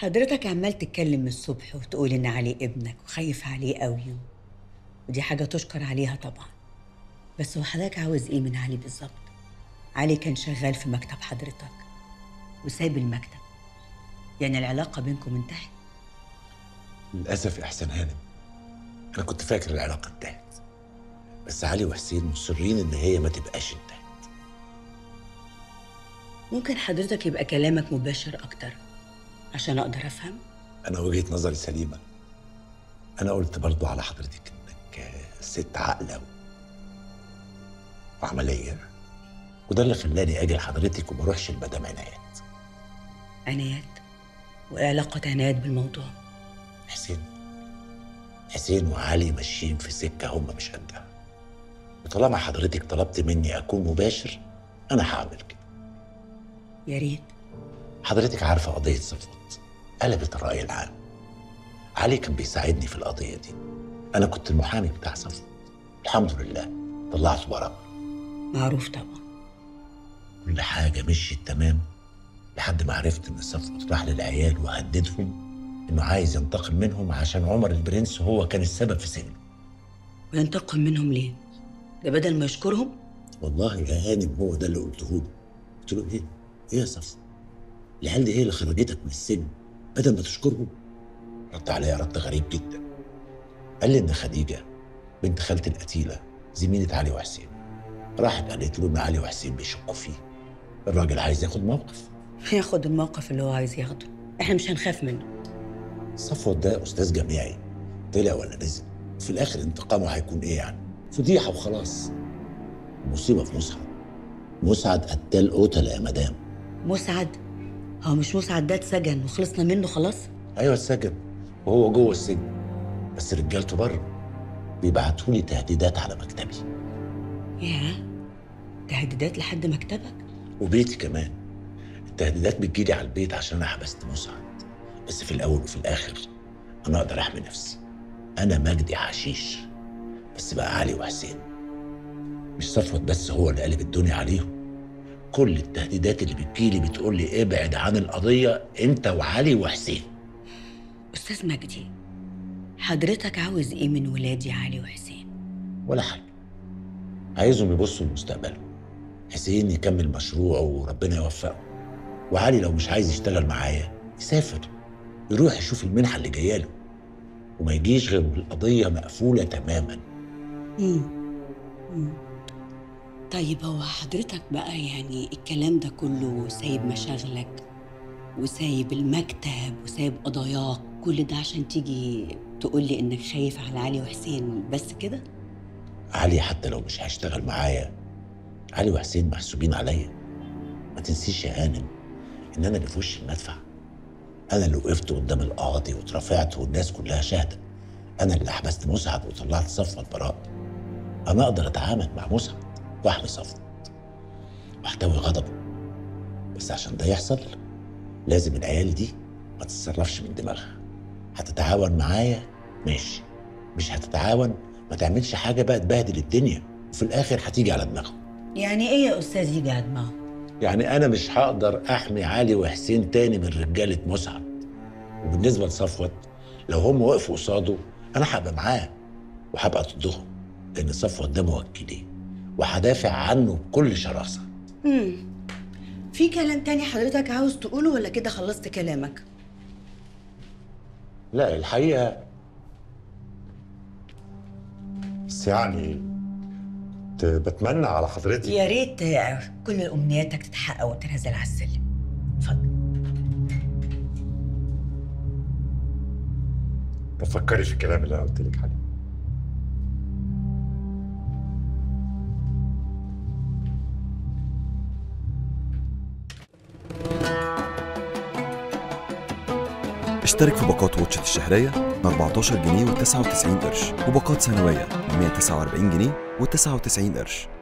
حضرتك عمال تتكلم من الصبح وتقول ان علي ابنك وخايف عليه قوي ودي حاجه تشكر عليها طبعا بس هو حضرتك عاوز ايه من علي بالظبط علي كان شغال في مكتب حضرتك وسايب المكتب يعني العلاقه بينكم انتهت للأسف يا إحسان هانم أنا كنت فاكر العلاقة انتهت بس علي وحسين مصرين إن هي ما تبقاش انتهت ممكن حضرتك يبقى كلامك مباشر اكتر عشان اقدر افهم أنا وجهة نظري سليمة أنا قلت برضو على حضرتك إنك ست عاقلة و- وعملية وده اللي خلاني أجي لحضرتك وما أروحش لمدام عنايات عنايات وايه علاقه عنايات بالموضوع حسين حسين وعلي ماشيين في سكة هم مش قدها وطالما حضرتك طلبت مني أكون مباشر أنا هعمل كده يا ريت حضرتك عارفة قضية صفوت قلبت الرأي العام علي كان بيساعدني في القضية دي أنا كنت المحامي بتاع صفوت الحمد لله طلعته براءة معروف طبعا كل حاجة مشيت تمام لحد ما عرفت إن صفوت راح للعيال وهددهم إنه عايز ينتقم منهم عشان عمر البرنس هو كان السبب في سجنه وينتقم منهم ليه ده بدل ما يشكرهم والله يا هانم هو ده اللي قلته له قلت له ايه؟ ايه يا صفا؟ العيال دي هي اللي خرجتك من السجن بدل ما تشكرهم رد عليا رد غريب جدا قال لي ان خديجه بنت خالتي القتيله زميله علي وحسين راحت قالت له ان علي وحسين بيشكوا فيه الراجل عايز ياخد موقف ياخد الموقف اللي هو عايز ياخده احنا مش هنخاف منه صفوت ده استاذ جامعي طلع ولا نزل في الاخر انتقامه هيكون ايه يعني فضيحه وخلاص المصيبه في مسعد مسعد قتال قتله يا مدام مسعد هو مش مسعد ده اتسجن وخلصنا منه خلاص ايوه السجن وهو جوه السجن بس رجالته بره بيبعتوا لي تهديدات على مكتبي ياه تهديدات لحد مكتبك وبيتي كمان التهديدات بتجيلي على البيت عشان انا حبست مسعد بس في الاول وفي الاخر انا اقدر احمي نفسي انا مجدي حشيش بس بقى علي وحسين مش صفوت بس هو اللي قلب الدنيا عليهم كل التهديدات اللي بتجيلي بتقول لي ابعد عن القضيه انت وعلي وحسين استاذ مجدي حضرتك عاوز ايه من ولادي علي وحسين ولا حاجة عايزهم يبصوا لمستقبلهم حسين يكمل مشروعه وربنا يوفقه وعلي لو مش عايز يشتغل معايا يسافر يروح يشوف المنحة اللي جاية له وما يجيش غير والقضية مقفولة تماما مم. مم. طيب هو حضرتك بقى يعني الكلام ده كله سايب مشاغلك وسايب المكتب وسايب قضاياك كل ده عشان تيجي تقول لي انك خايف على علي وحسين بس كده علي حتى لو مش هيشتغل معايا علي وحسين محسوبين عليا ما تنسيش يا هانم ان انا اللي في وش المدفع انا اللي وقفت قدام القاضي واترفعت والناس كلها شاهده انا اللي حبست مسعد وطلعت صفوة البراء انا اقدر اتعامل مع مسعد واحمي صفوة واحتوي غضبه بس عشان ده يحصل لازم العيال دي ما تتصرفش من دماغها هتتعاون معايا ماشي مش هتتعاون ما تعملش حاجه بقى تبهدل الدنيا وفي الاخر هتيجي على دماغهم يعني ايه يا استاذ يجي على دماغه يعني انا مش هقدر احمي علي وحسين تاني من رجاله مسعد وبالنسبه لصفوت لو هم وقفوا قصاده انا هبقى معاه وهبقى ضدهم لان صفوت ده موكلي وهدافع عنه بكل شراسه مم. في كلام تاني حضرتك عاوز تقوله ولا كده خلصت كلامك لا الحقيقه بس يعني كنت بتمنى على حضرتك يا ريت آه، كل امنياتك تتحقق وتنزل على السلم اتفضل تفكري في الكلام اللي انا قلت لك عليه اشترك في باقات واتشت الشهرية ب 14 جنيه و99 قرش وباقات سنوية ب 149 جنيه و99 قرش